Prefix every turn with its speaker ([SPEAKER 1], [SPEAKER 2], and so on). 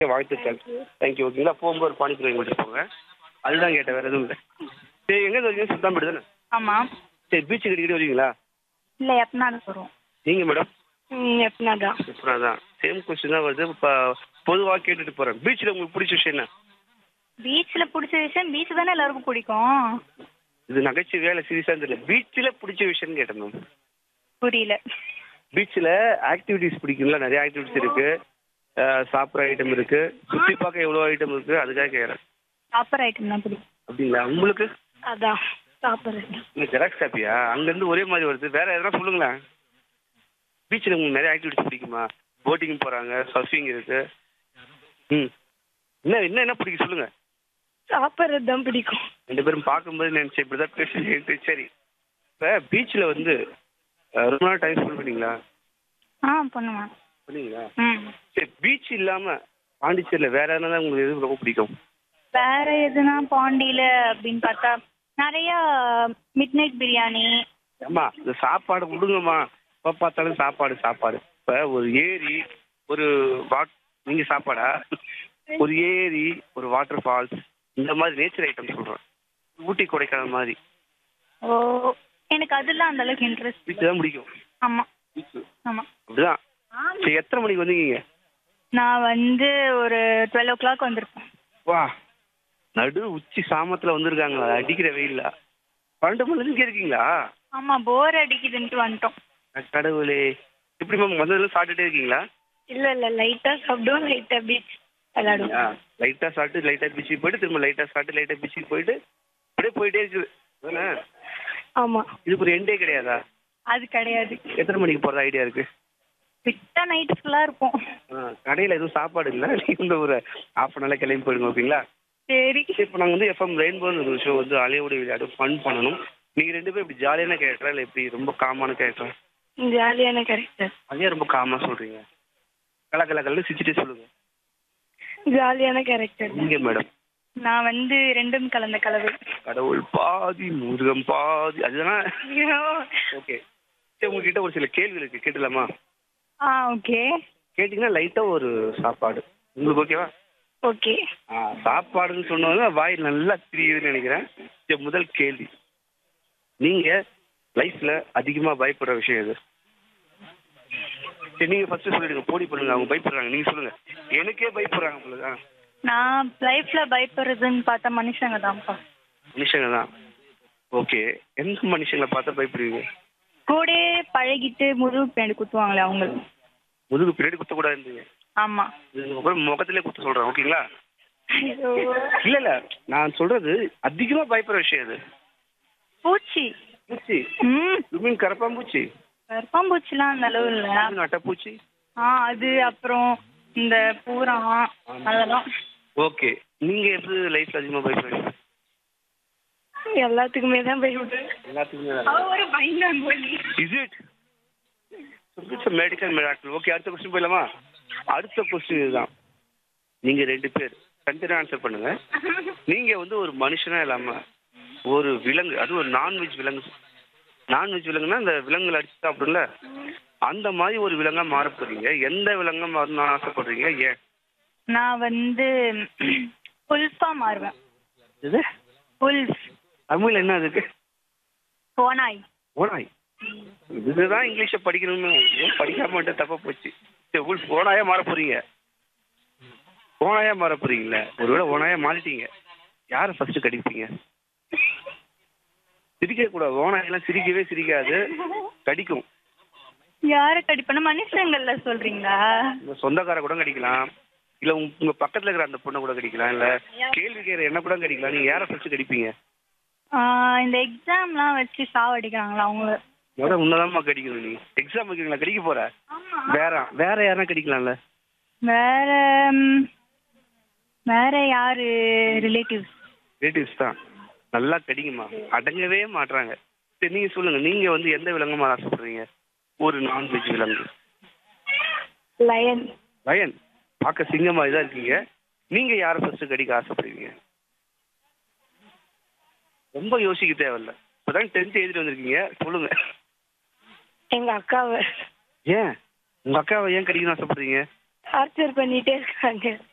[SPEAKER 1] வாழ்த்துக்கள் தேங்க்யூ ஓகேங்களா போகும்போது ஒரு பானிபூரி வாங்கி கொடுத்துட்டு போங்க அதுதான் கேட்டேன் வேற எதுவும் இல்லை சரி எங்கே வரீங்க சுல்தான்பேட் தானே
[SPEAKER 2] ஆமாம்
[SPEAKER 1] சரி பீச்சுக்கு அடிக்கடி வருவீங்களா
[SPEAKER 2] இல்லை எப்பனாலும் வருவோம்
[SPEAKER 1] நீங்கள் மேடம்
[SPEAKER 2] ம் எப்பனா தான்
[SPEAKER 1] இப்போ தான் சேம் கொஸ்டின் தான் வருது இப்போ பொதுவாக கேட்டுட்டு போகிறேன் பீச்சில் உங்களுக்கு பிடிச்ச விஷயம் என்ன
[SPEAKER 2] பீச்சில் பிடிச்ச விஷயம் பீச் தானே எல்லாருக்கும் பிடிக்கும்
[SPEAKER 1] இது நகைச்சுவை வேலை சீரியஸாக தெரியல பீச்சில் பிடிச்ச விஷயம்னு கேட்டேன் மேம்
[SPEAKER 2] புரியல
[SPEAKER 1] பீச்சில் ஆக்டிவிட்டிஸ் பிடிக்கும்ல நிறைய ஆக்டிவிட்டிஸ் இருக்கு அஹ் சாப்பிட்ற ஐட்டம் இருக்கு சுற்றி பார்க்க எவ்வளோ ஐட்டம் இருக்கு அதுக்காக கேட்குறேன்
[SPEAKER 2] சாப்பிட்ற ஐட்டம் தான் பிடிக்கும்
[SPEAKER 1] அப்படிங்களா உங்களுக்கு
[SPEAKER 2] அதான் சாப்பிட்றது
[SPEAKER 1] நீங்க ஜெராக்ஸ் காப்பியா அங்கேருந்து ஒரே மாதிரி வருது வேற எதனா சொல்லுங்களேன் பீச்சில் உங்களுக்கு நிறைய ஆக்டிவிட்டிஸ் பிடிக்குமா போட்டிங் போகிறாங்க சர்ஃபிங் இருக்கு ம் என்ன என்ன என்ன பிடிக்கும் சொல்லுங்க
[SPEAKER 2] சாப்பிட்றது தான் பிடிக்கும்
[SPEAKER 1] ரெண்டு பேரும் பார்க்கும்போது நினச்சேன் இப்படி தான் பேசுறீங்க சரி இப்போ பீச்சில் வந்து அஹ், ரொம்ப நாள் டைம் ஸ்பெண்ட் பண்ணீங்களா
[SPEAKER 2] ஆ பண்ணுவேன்
[SPEAKER 1] பண்ணீங்களா
[SPEAKER 2] ம்
[SPEAKER 1] சரி பீச் இல்லாமல் பாண்டிச்சேரியில் வேற என்ன தான் உங்களுக்கு எது ரொம்ப பிடிக்கும்
[SPEAKER 2] வேற எதுனா பாண்டியில அப்படின்னு பார்த்தா நிறைய மிட் நைட் பிரியாணி
[SPEAKER 1] அம்மா இந்த சாப்பாடு விடுங்கம்மா எப்போ பார்த்தாலும் சாப்பாடு சாப்பாடு இப்போ ஒரு ஏரி ஒரு வாட் நீங்கள் சாப்பாடா ஒரு ஏரி ஒரு வாட்டர் ஃபால்ஸ் இந்த மாதிரி நேச்சர் ஐட்டம் சொல்கிறேன் ஊட்டி கொடைக்கானல் மாதிரி
[SPEAKER 2] ஓ எனக்கு அதெல்லாம் அந்த அளவுக்கு இன்ட்ரெஸ்ட்
[SPEAKER 1] பீச் தான் பிடிக்கும்
[SPEAKER 2] ஆமா
[SPEAKER 1] பீச்
[SPEAKER 2] ஆமா
[SPEAKER 1] அப்படிதான் சரி எத்தனை மணிக்கு வந்தீங்க
[SPEAKER 2] நான் வந்து ஒரு டுவெல் ஓ கிளாக் வந்திருப்பேன்
[SPEAKER 1] வா நடு உச்சி சாமத்தில் வந்திருக்காங்களா அடிக்கிற வெயில்ல பன்னெண்டு மணி இங்கே இருக்கீங்களா
[SPEAKER 2] ஆமா போர் அடிக்குதுன்ட்டு வந்துட்டோம்
[SPEAKER 1] கடவுளே எப்படி மேம் வந்ததுல சாப்பிட்டுட்டே இருக்கீங்களா
[SPEAKER 2] இல்ல இல்ல லைட்டா சாப்பிடுவோம் லைட்டா பீச் விளையாடுவோம்
[SPEAKER 1] லைட்டா சாப்பிட்டு லைட்டா பீச்சுக்கு போயிட்டு திரும்ப லைட்டா சாப்பிட்டு லைட்டா பீச்சுக்கு போயிட்டு அப்படியே போயிட்டே இருக்குது அதானே
[SPEAKER 2] ஆமா
[SPEAKER 1] இதுக்கு ஒரு எண்டே கிடையாதா
[SPEAKER 2] அது கிடையாது
[SPEAKER 1] எத்தனை மணிக்கு போறது ஐடியா இருக்கு
[SPEAKER 2] விட்டா நைட் ஃபுல்லா இருப்போம்
[SPEAKER 1] ஆ, கடையில எதுவும் சாப்பாடு இல்லை இந்த ஒரு ஹாஃப் அன் ஹவர் கிளம்பி போயிடுங்க ஓகேங்களா
[SPEAKER 2] சரி
[SPEAKER 1] இப்போ நாங்கள் வந்து எஃப்எம் ரெயின்போ ஒரு ஷோ வந்து அலையோட விளையாடு ஃபன் பண்ணணும் நீங்க ரெண்டு பேரும் இப்படி ஜாலியான கேரக்டரா இல்லை எப்படி ரொம்ப காமான கேரக்டரா
[SPEAKER 2] ஜாலியான கேரக்டர்
[SPEAKER 1] அதே ரொம்ப காமா சொல்றீங்க கல கல கலன்னு சிரிச்சுட்டே சொல்லுங்க
[SPEAKER 2] ஜாலியான கேரக்டர்
[SPEAKER 1] நீங்க மேடம்
[SPEAKER 2] நான் வந்து ரெண்டும் கலந்த கலவை
[SPEAKER 1] கடவுள் பாதி முருகம் பாதி அதுதான் ஓகே சரி உங்ககிட்ட ஒரு சில கேள்வி இருக்கு கேட்டலாமா
[SPEAKER 2] ஆ ஓகே
[SPEAKER 1] கேட்டிங்கன்னா லைட்டாக ஒரு சாப்பாடு உங்களுக்கு ஓகேவா
[SPEAKER 2] ஓகே
[SPEAKER 1] ஆ சாப்பாடுன்னு சொன்னோன்னா வாய் நல்லா திரியுதுன்னு நினைக்கிறேன் சரி முதல் கேள்வி நீங்கள் லைஃப்பில் அதிகமாக பயப்படுற விஷயம் எது சரி நீங்கள் ஃபஸ்ட்டு சொல்லிடுங்க போடி பண்ணுங்க அவங்க பயப்படுறாங்க நீங்கள் சொல்லுங்கள் எனக்கே பயப்படுறாங்க உங்களுக்கு ஆ
[SPEAKER 2] நான் லைஃப்ல பயப்படுறதுன்னு பார்த்தா மனுஷங்க தான்ப்பா
[SPEAKER 1] மனுஷங்க தான் ஓகே எந்த மனுஷங்களை பார்த்தா பயப்படுவீங்க
[SPEAKER 2] கூடே பழகிட்டு முதுகு பின்னாடி குத்துவாங்களே அவங்களுக்கு
[SPEAKER 1] முதுகு பின்னாடி குத்தக்கூடாதுன்றீங்க
[SPEAKER 2] ஆமா
[SPEAKER 1] இதுக்கப்புறம் முகத்திலே குத்த சொல்கிறேன் ஓகேங்களா இல்லை இல்லை நான் சொல்கிறது அதிகமாக பயப்படுற விஷயம் அது
[SPEAKER 2] பூச்சி
[SPEAKER 1] பூச்சி
[SPEAKER 2] ம்
[SPEAKER 1] யூ மீன் கரப்பாம்பூச்சி
[SPEAKER 2] கருப்பாம்பூச்சிலாம் அந்த அளவு இல்லை
[SPEAKER 1] நட்டப்பூச்சி
[SPEAKER 2] ஆ அது அப்புறம் இந்த பூரா அதெல்லாம்
[SPEAKER 1] ஓகே நீங்க எது லைஃப்ல அதிகமா பயப்படுறீங்க
[SPEAKER 2] எல்லாத்துக்குமே தான் பயப்படுறேன்
[SPEAKER 1] எல்லாத்துக்குமே
[SPEAKER 2] ஒரு பயந்தான் போய்
[SPEAKER 1] is it it's medical miracle okay அடுத்த கொஸ்டின் போயிடலாமா அடுத்த கொஸ்டின் இதுதான் நீங்க ரெண்டு பேர் கண்டினியூ ஆன்சர் பண்ணுங்க நீங்க வந்து ஒரு மனுஷனா இல்லாம ஒரு விலங்கு அது ஒரு நான்வெஜ் விலங்கு நான்வெஜ் விலங்குனா அந்த விலங்குகள் அடிச்சு சாப்பிடும்ல அந்த மாதிரி ஒரு விலங்கா மாற போறீங்க எந்த விலங்கா மாறணும்னு ஆசைப்படுறீங்க ஏன்
[SPEAKER 2] நான் வந்து புல்ஃபா மாறுவேன்
[SPEAKER 1] இது
[SPEAKER 2] புல்ஃப்
[SPEAKER 1] தமிழ் என்ன அதுக்கு
[SPEAKER 2] போனாய்
[SPEAKER 1] ஓனாய் இதுதான் இங்கிலீஷை படிக்கணும்னு ஏன் படிக்காம மட்டும் தப்பா போச்சு சரி உள் ஓனாயா மாற போறீங்க ஓனாயா மாற போறீங்கல்ல ஒருவேளை ஓனாயா மாறிட்டீங்க யாரை ஃபர்ஸ்ட் கடிப்பீங்க சிரிக்க கூடாது ஓனாயெல்லாம் சிரிக்கவே சிரிக்காது கடிக்கும்
[SPEAKER 2] யாரை கடிப்பேன்னா மனுஷங்கள்ல சொல்றீங்களா
[SPEAKER 1] உங்க சொந்தக்கார கூட கடிக்கலாம் இல்ல உங்க உங்க பக்கத்துல இருக்கிற அந்த பொண்ணை கூட கடிக்கலாம் இல்ல கேள்வி கேட்கிற என்ன கூட கடிக்கலாம் நீங்க யாரை ஃபர்ஸ்ட் கடிப்பீங்க
[SPEAKER 2] ஆ, இந்த எக்ஸாம்லாம் வச்சு சாவடிக்கிறாங்களா அவங்கள
[SPEAKER 1] எவ்வளோ உன்னதாம்மா கடிக்கணும் நீ எக்ஸாம் வைக்கிறீங்களா கடிக்க போற வேற வேற யாருன்னா கடிக்கலாம்ல
[SPEAKER 2] வேற ம், வேற யாரு ரிலேட்டிவ்ஸ்
[SPEAKER 1] ரிலேட்டிவ்ஸ் தான் நல்லா கடிங்கம்மா அடங்கவே மாட்றாங்க சரி நீங்க சொல்லுங்க நீங்க வந்து எந்த விலங்குமா ஆசைப்படுறீங்க ஒரு நான்வெஜ் விலங்கு
[SPEAKER 2] லயன்
[SPEAKER 1] லயன் பார்க்க சிங்கம் மாதிரி தான் இருக்கீங்க நீங்க யாரை ஃபர்ஸ்ட் கடிக்க ஆசைப்படுவீங்க ரொம்ப யோசிக்க தேவையில்ல இப்பதான் டென்த் எழுதிட்டு வந்திருக்கீங்க சொல்லுங்க
[SPEAKER 2] எங்க அக்காவை
[SPEAKER 1] ஏன் உங்க அக்காவை ஏன் கடிக்கணும்னு ஆசைப்படுறீங்க
[SPEAKER 2] டார்ச்சர் பண்ணிட்டே இருக்காங்க